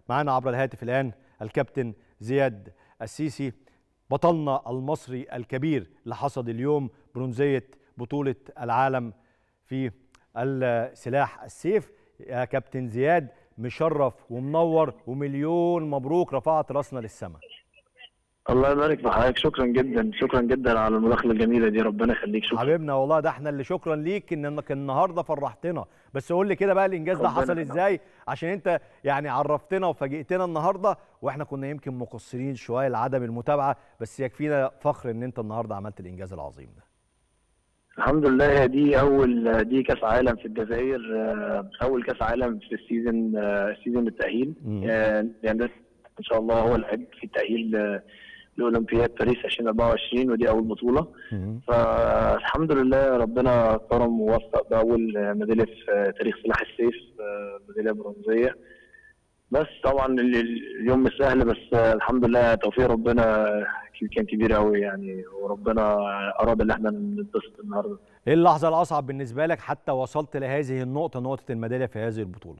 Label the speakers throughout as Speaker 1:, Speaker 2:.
Speaker 1: معنا عبر الهاتف الان الكابتن زياد السيسي بطلنا المصري الكبير اللي حصد اليوم برونزيه بطوله العالم في السلاح السيف يا كابتن زياد مشرف ومنور ومليون مبروك رفعت راسنا للسماء
Speaker 2: الله يبارك في حضرتك شكرا جدا شكرا جدا على المداخله الجميله دي ربنا يخليك شكرا
Speaker 1: حبيبنا والله ده احنا اللي شكرا ليك انك النهارده فرحتنا بس قول لي كده بقى الانجاز ده
Speaker 2: ربنا
Speaker 1: حصل
Speaker 2: يخليك.
Speaker 1: ازاي عشان انت يعني عرفتنا وفاجئتنا النهارده واحنا كنا يمكن مقصرين شويه لعدم المتابعه بس يكفينا فخر ان انت النهارده عملت الانجاز العظيم ده
Speaker 2: الحمد لله دي اول دي كاس عالم في الجزائر آه، اول كاس عالم في السيزون آه، السيزون التاهيل
Speaker 1: مم.
Speaker 2: آه، يعني ده ان شاء الله هو العد في التاهيل آه، لاولمبياد باريس 2024 ودي اول بطوله فالحمد لله ربنا كرم ووفق باول ميداليه في تاريخ سلاح السيف آه، ميداليه برونزيه بس طبعا ال- ال- اليوم مش سهل بس آه، الحمد لله توفيق ربنا كان كبير قوي يعني وربنا اراد ان احنا نتبسط النهارده
Speaker 1: ايه اللحظه الاصعب بالنسبه لك حتى وصلت لهذه النقطه نقطه الميداليه في هذه البطوله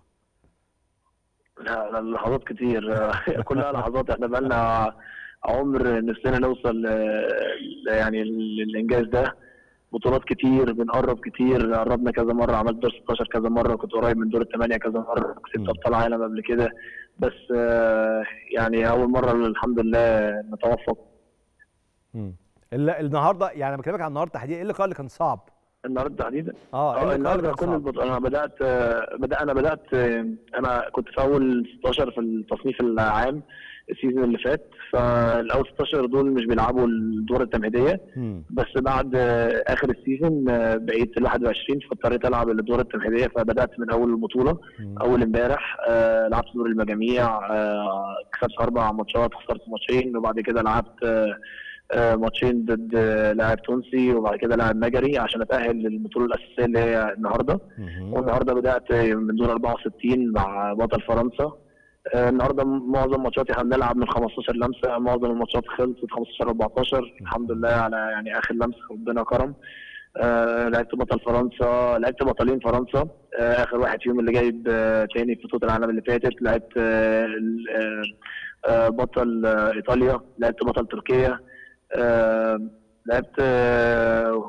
Speaker 2: لا لا لحظات كتير كلها لحظات احنا بقالنا عمر نفسنا نوصل آه، يعني للانجاز ده بطولات كتير بنقرب كتير قربنا كذا مره عملت دور 16 كذا مره كنت قريب من دور الثمانيه كذا مره
Speaker 1: مم.
Speaker 2: كسبت ابطال عالم قبل كده بس آه، يعني اول مره الحمد لله نتوفق
Speaker 1: مم. ال- النهارده يعني بكلمك عن النهارده تحديدا ايه اللقاء اللي كان صعب
Speaker 2: النهارده تحديدا
Speaker 1: اه ايه
Speaker 2: اه
Speaker 1: اللقاء اللي
Speaker 2: النهارده
Speaker 1: كان
Speaker 2: كل
Speaker 1: صعب
Speaker 2: البط... انا بدات آه، بدا انا بدات آه، انا كنت في اول 16 في التصنيف العام السيزون اللي فات فالاول 16 دول مش بيلعبوا الدور التمهيديه
Speaker 1: مم.
Speaker 2: بس بعد آه، اخر السيزون آه، بقيت ال 21 فاضطريت العب الدور التمهيديه فبدات من اول البطوله
Speaker 1: مم.
Speaker 2: اول امبارح آه، لعبت دور المجاميع آه، كسبت اربع ماتشات خسرت ماتشين وبعد كده لعبت آه، آه، ماتشين ضد آه، لاعب تونسي وبعد كده لاعب مجري عشان اتاهل للبطوله الاساسيه اللي هي النهارده
Speaker 1: مم.
Speaker 2: والنهارده بدات من دور 64 مع بطل فرنسا آه، النهارده معظم ماتشاتي احنا بنلعب من 15 لمسه معظم الماتشات خلصت 15 14 الحمد لله على يعني اخر لمسه ربنا كرم آه لعبت بطل فرنسا لعبت بطلين فرنسا آه اخر واحد فيهم اللي جايب آه تاني في بطوله العالم اللي فاتت لعبت آه ال- آه آه بطل آه ايطاليا لعبت بطل تركيا آه لعبت آه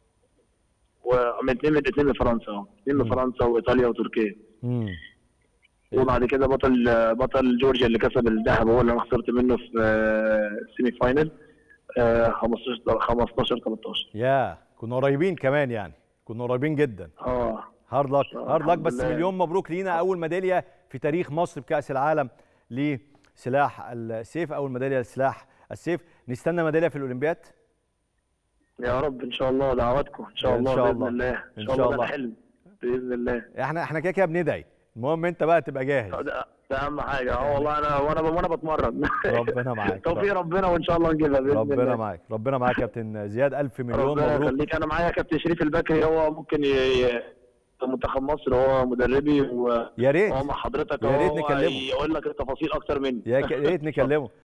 Speaker 2: ومن اثنين من اثنين من فرنسا اثنين من
Speaker 1: مم.
Speaker 2: فرنسا وايطاليا وتركيا
Speaker 1: مم.
Speaker 2: وبعد كده بطل بطل جورجيا اللي كسب الذهب هو اللي انا خسرت منه في آه، السيمي فاينل آه، 15 15 13
Speaker 1: يا كنا قريبين كمان يعني كنا قريبين جدا
Speaker 2: اه
Speaker 1: هارد لك
Speaker 2: آه،
Speaker 1: هارد لك
Speaker 2: الحمد
Speaker 1: بس
Speaker 2: لله.
Speaker 1: مليون مبروك لينا اول ميداليه في تاريخ مصر بكاس العالم لسلاح السيف اول ميداليه لسلاح السيف نستنى ميداليه في الاولمبياد
Speaker 2: يا رب ان شاء الله دعواتكم ان شاء
Speaker 1: إن
Speaker 2: الله
Speaker 1: شاء
Speaker 2: باذن
Speaker 1: الله.
Speaker 2: الله
Speaker 1: إن
Speaker 2: ان
Speaker 1: شاء
Speaker 2: شاء الله
Speaker 1: الله.
Speaker 2: ده الحلم باذن الله
Speaker 1: احنا احنا كده كده بندعي المهم انت بقى تبقى جاهز
Speaker 2: ده, ده اهم حاجه اه والله انا وانا وانا بتمرن
Speaker 1: ربنا معاك
Speaker 2: توفيق ربنا وان شاء الله نجيبها باذن
Speaker 1: ربنا
Speaker 2: الله
Speaker 1: معاك ربنا معاك يا كابتن زياد الف مليون
Speaker 2: ربنا
Speaker 1: مبروك
Speaker 2: يخليك انا معايا كابتن شريف البكري هو ممكن ي... ي... في منتخب مصر هو مدربي و...
Speaker 1: يا ريت
Speaker 2: هو مع حضرتك
Speaker 1: يا ريت
Speaker 2: هو
Speaker 1: نكلمه.
Speaker 2: يقول لك التفاصيل اكتر مني
Speaker 1: يا ك- يا ريت نكلمه